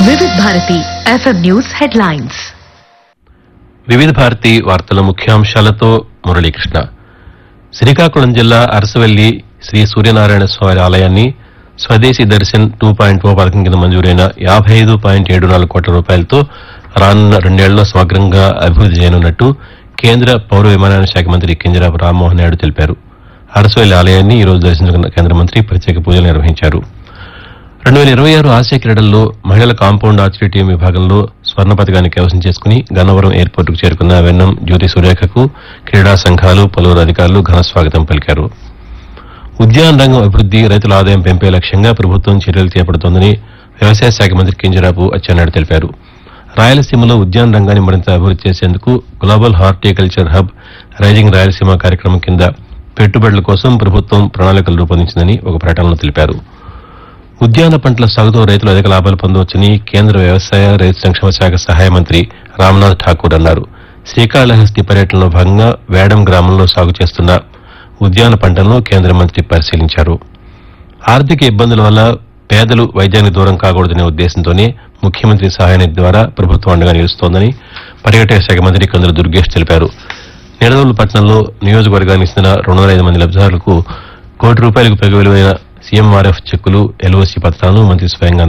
వివిధ Bharati FM news headlines వివిధ భారతి వార్తల ముఖ్యాంశాలతో మురళీకృష్ణ శ్రీకాకుళం జిల్లా అరసవల్లి శ్రీ సూర్యనారాయణ స్వామి ఆలయాన్ని స్వదేశీ దర్శన్ టూ పాయింట్ ఓ పథకం కింద మంజూరైన యాభై ఐదు పాయింట్ ఏడు నాలుగు కోట్ల రూపాయలతో రానున్న రెండేళ్లలో సమగ్రంగా అభివృద్ది చేయనున్నట్టు కేంద్ర పౌర విమానయాన శాఖ మంత్రి కింజరాపు రామ్మోహన్ నాయుడు తెలిపారు అరసవల్లి ఆలయాన్ని ఈ రోజు దర్శించుకున్న కేంద్ర మంత్రి ప్రత్యేక పూజలు నిర్వహించారు రెండు వేల ఇరవై ఆరు ఆసియా క్రీడల్లో మహిళల కాంపౌండ్ ఆర్చరీ టీం విభాగంలో స్వర్ణ పథకాన్ని కైవసం చేసుకుని గన్నవరం ఎయిర్పోర్టుకు చేరుకున్న వెన్నం జ్యోతి సురేఖకు క్రీడా సంఘాలు పలువురు అధికారులు ఘన స్వాగతం పలికారు ఉద్యాన రంగం అభివృద్ది రైతుల ఆదాయం పెంపే లక్ష్యంగా ప్రభుత్వం చర్యలు చేపడుతోందని వ్యవసాయ శాఖ మంత్రి కింజరాపు అచ్చెన్నాయుడు తెలిపారు రాయలసీమలో ఉద్యాన రంగాన్ని మరింత అభివృద్ది చేసేందుకు global horticulture hub rising Rayalaseema కార్యక్రమం కింద పెట్టుబడుల కోసం ప్రభుత్వం ప్రణాళికలు రూపొందించిందని ఒక ప్రకటనలో తెలిపారు ఉద్యాన పంటల సాగుతో రైతులు అధిక లాభాలు పొందవచ్చని కేంద్ర వ్యవసాయ రైతు సంక్షేమ శాఖ సహాయ మంత్రి రామ్నాథ్ ఠాకూర్ అన్నారు శ్రీకాళహస్తి పర్యటనలో భాగంగా వేడం గ్రామంలో సాగు చేస్తున్న ఉద్యాన పంటలను కేంద్ర మంత్రి పరిశీలించారు ఆర్థిక ఇబ్బందుల వల్ల పేదలు వైద్యానికి దూరం కాకూడదనే ఉద్దేశంతోనే ముఖ్యమంత్రి సహాయనిధి ద్వారా ప్రభుత్వం అండగా నిలుస్తోందని పర్యాటక శాఖ మంత్రి కందుల దుర్గేష్ తెలిపారు నిడదవోలు పట్టణంలో నియోజకవర్గానికి చెందిన రెండు వందల ఐదు మంది లబ్దిదారులకు కోటి రూపాయలకు పైగా విలువైన సీఎంఆర్ఎఫ్ చెక్కులు ఎల్ఓసీ పత్రాలను మంత్రి స్వయంగా